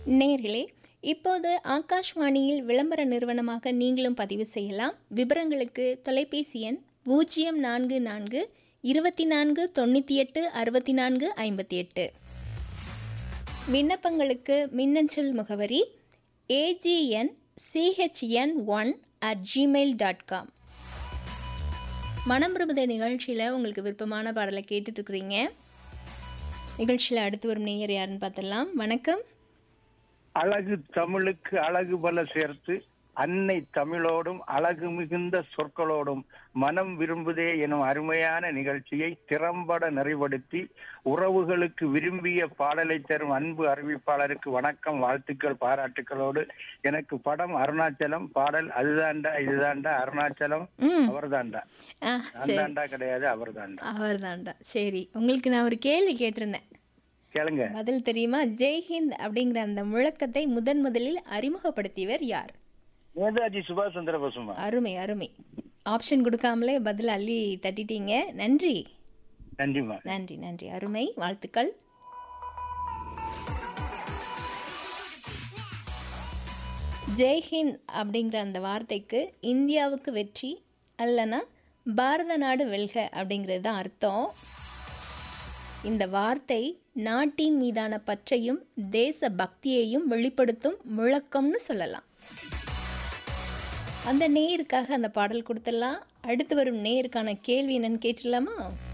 நேர்களே இப்போது ஆகாஷ்வாணியில் விளம்பர நிறுவனமாக நீங்களும் பதிவு செய்யலாம் விவரங்களுக்கு தொலைபேசி எண் பூஜ்ஜியம் நான்கு நான்கு இருபத்தி நான்கு தொண்ணூற்றி எட்டு அறுபத்தி நான்கு ஐம்பத்தி எட்டு விண்ணப்பங்களுக்கு மின்னஞ்சல் முகவரி AGN CHN one at Gmail dot com மனம் பிரபுத நிகழ்ச்சியில் உங்களுக்கு விருப்பமான பாடலை கேட்டுட்ருக்குறீங்க நிகழ்ச்சியில் அடுத்து வரும் நேயர் யாருன்னு பார்த்துடலாம் வணக்கம் அழகு தமிழுக்கு அழகு பல சேர்த்து அன்னை தமிழோடும் அழகு மிகுந்த சொற்களோடும் மனம் விரும்புதே எனும் அருமையான நிகழ்ச்சியை திறம்பட நிறைவுபடுத்தி உறவுகளுக்கு விரும்பிய பாடலை தரும் அன்பு அறிவிப்பாளருக்கு வணக்கம் வாழ்த்துக்கள் பாராட்டுக்களோடு எனக்கு படம் அருணாச்சலம் பாடல் அதுதான்டா இதுதான்டா அருணாச்சலம் ம் அவர்தான்டா ஆ நான் சரி தான்டா கிடையாது அவர்தான்டா அவர் தான்டா சரி உங்களுக்கு நான் ஒரு கேள்வி கேட்டிருந்தேன் கேளுங்க பதில் தெரியுமா ஜெய்ஹிந்த் அப்படிங்கிற அந்த முழக்கத்தை முதன் முதலில் அறிமுகப்படுத்தியவர் யார் நேதாஜி சுபாஷ் சந்திர போசுமா அருமை அருமை ஆப்ஷன் கொடுக்காமலே பதில் அள்ளி தட்டிட்டீங்க நன்றி நன்றிமா நன்றி நன்றி அருமை வாழ்த்துக்கள் ஜெய்ஹிந்த் அப்படிங்கிற அந்த வார்த்தைக்கு இந்தியாவுக்கு வெற்றி அல்லனா பாரத நாடு வெல்க அப்படிங்கிறது தான் அர்த்தம் இந்த வார்த்தை நாட்டின் மீதான பற்றையும் தேச பக்தியையும் வெளிப்படுத்தும் முழக்கம்னு சொல்லலாம் அந்த நேயருக்காக அந்த பாடல் கொடுத்துடலாம் அடுத்து வரும் நேயருக்கான கேள்வி என்னன்னு கேட்டுடலாமா